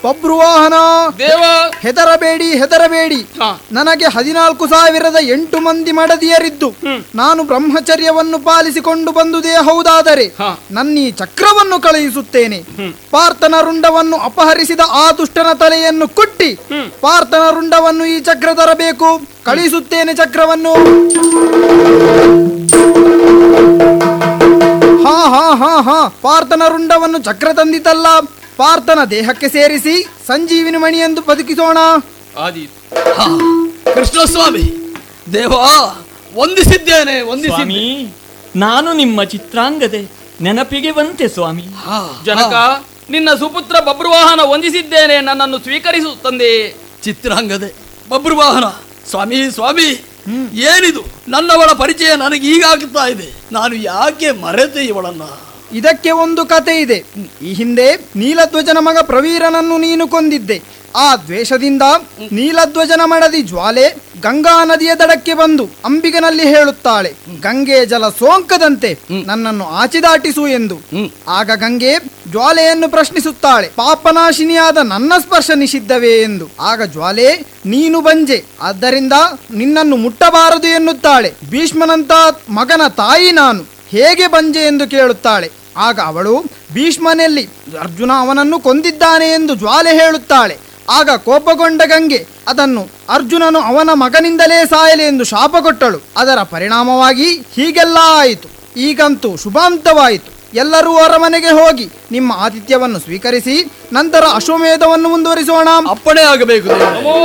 ಬಬ್ರುವಾಹನ ದೇವ ಹೆದರಬೇಡಿ ಹೆದರಬೇಡಿ ಹಾ. ನನಗೆ ಹದಿನಾಲ್ಕು ಸಾವಿರದ ಎಂಟು ಮಂದಿ ಮಡದಿಯರಿದ್ದು ನಾನು ಬ್ರಹ್ಮಚರ್ಯವನ್ನು ಪಾಲಿಸಿಕೊಂಡು ಬಂದುದೇ ಹೌದಾದರೆ ಹಾ. ನನ್ನೀ ಚಕ್ರವನ್ನು ಕಳುಹಿಸುತ್ತೇನೆ ಪಾರ್ಥನ ರುಂಡವನ್ನು ಅಪಹರಿಸಿದ ಆ ದುಷ್ಟನ ತಲೆಯನ್ನು ಕುಟ್ಟಿ ಪಾರ್ಥನ ರುಂಡವನ್ನು ಈ ಚಕ್ರ ತರಬೇಕು ಕಳುಹಿಸುತ್ತೇನೆ ಚಕ್ರವನ್ನು ಹಾ ಹಾ ಹಾ ಹಾ ಪಾರ್ಥನ ರುಂಡವನ್ನು ಚಕ್ರ ತಂದಿತಲ್ಲ ಪಾರ್ಥನ ದೇಹಕ್ಕೆ ಸೇರಿಸಿ ಸಂಜೀವಿನಿ ಮಣಿ ಎಂದು ಬದುಕಿಸೋಣ ಆದಿ ಹಾ, ಕೃಷ್ಣಸ್ವಾಮಿ ದೇವ ವಂದಿಸಿದ್ದೇನೆ ವಂದಿಸಿದ್ದೇನೆ ಸ್ವಾಮಿ ನಾನು ನಿಮ್ಮ ಚಿತ್ರಾಂಗದೆ ನೆನಪಿಗೆ ಬಂತೆ ಸ್ವಾಮಿ ಹಾ, ಜನಕ ಹಾ, ನಿನ್ನ ಸುಪುತ್ರ ಬಬ್ರುವಾಹನ ವಂದಿಸಿದ್ದೇನೆ ನನ್ನನ್ನು ಸ್ವೀಕರಿಸು ತಂದೆ ಚಿತ್ರಾಂಗದೆ ಬಬ್ರುವಾಹನ ಸ್ವಾಮಿ ಸ್ವಾಮಿ ಏನಿದು ನನ್ನವಳ ಪರಿಚಯ ನನಗೆ ಈಗ ಆಗ್ತಾ ಇದೆ ನಾನು ಯಾಕೆ ಮರೆತೆ ಇವಳನ್ನ ಇದಕ್ಕೆ ಒಂದು ಕತೆ ಇದೆ ಈ ಹಿಂದೆ ನೀಲಧ್ವಜನ ಮಗ ಪ್ರವೀರನನ್ನು ನೀನು ಕೊಂದಿದ್ದೆ ಆ ದ್ವೇಷದಿಂದ ನೀಲಧ್ವಜನ ಮಡದಿ ಜ್ವಾಲೆ ಗಂಗಾ ನದಿಯ ದಡಕ್ಕೆ ಬಂದು ಅಂಬಿಗನಲ್ಲಿ ಹೇಳುತ್ತಾಳೆ ಗಂಗೆ ಜಲ ಸೋಂಕದಂತೆ ನನ್ನನ್ನು ಆಚಿದಾಟಿಸು ಎಂದು ಆಗ ಗಂಗೆ ಜ್ವಾಲೆಯನ್ನು ಪ್ರಶ್ನಿಸುತ್ತಾಳೆ ಪಾಪನಾಶಿನಿಯಾದ ನನ್ನ ಸ್ಪರ್ಶ ನಿಷಿದ್ಧವೇ ಎಂದು ಆಗ ಜ್ವಾಲೆ ನೀನು ಬಂಜೆ ಆದ್ದರಿಂದ ನಿನ್ನನ್ನು ಮುಟ್ಟಬಾರದು ಎನ್ನುತ್ತಾಳೆ ಭೀಷ್ಮನಂತ ಮಗನ ತಾಯಿ ನಾನು ಹೇಗೆ ಬಂಜೆ ಎಂದು ಕೇಳುತ್ತಾಳೆ ಆಗ ಅವಳು ಭೀಷ್ಮನೆಲ್ಲಿ ಅರ್ಜುನ ಅವನನ್ನು ಕೊಂದಿದ್ದಾನೆ ಎಂದು ಜ್ವಾಲೆ ಹೇಳುತ್ತಾಳೆ ಆಗ ಕೋಪಗೊಂಡ ಗಂಗೆ ಅದನ್ನು ಅರ್ಜುನನು ಅವನ ಮಗನಿಂದಲೇ ಸಾಯಲಿ ಎಂದು ಶಾಪ ಕೊಟ್ಟಳು ಅದರ ಪರಿಣಾಮವಾಗಿ ಹೀಗೆಲ್ಲ ಆಯಿತು ಈಗಂತೂ ಶುಭಾಂತವಾಯಿತು ಎಲ್ಲರೂ ಅರಮನೆಗೆ ಹೋಗಿ ನಿಮ್ಮ ಆತಿಥ್ಯವನ್ನು ಸ್ವೀಕರಿಸಿ ನಂತರ ಅಶ್ವಮೇಧವನ್ನು ಮುಂದುವರಿಸೋಣ ಅಪ್ಪಣೆ ಆಗಬೇಕು ದೇವ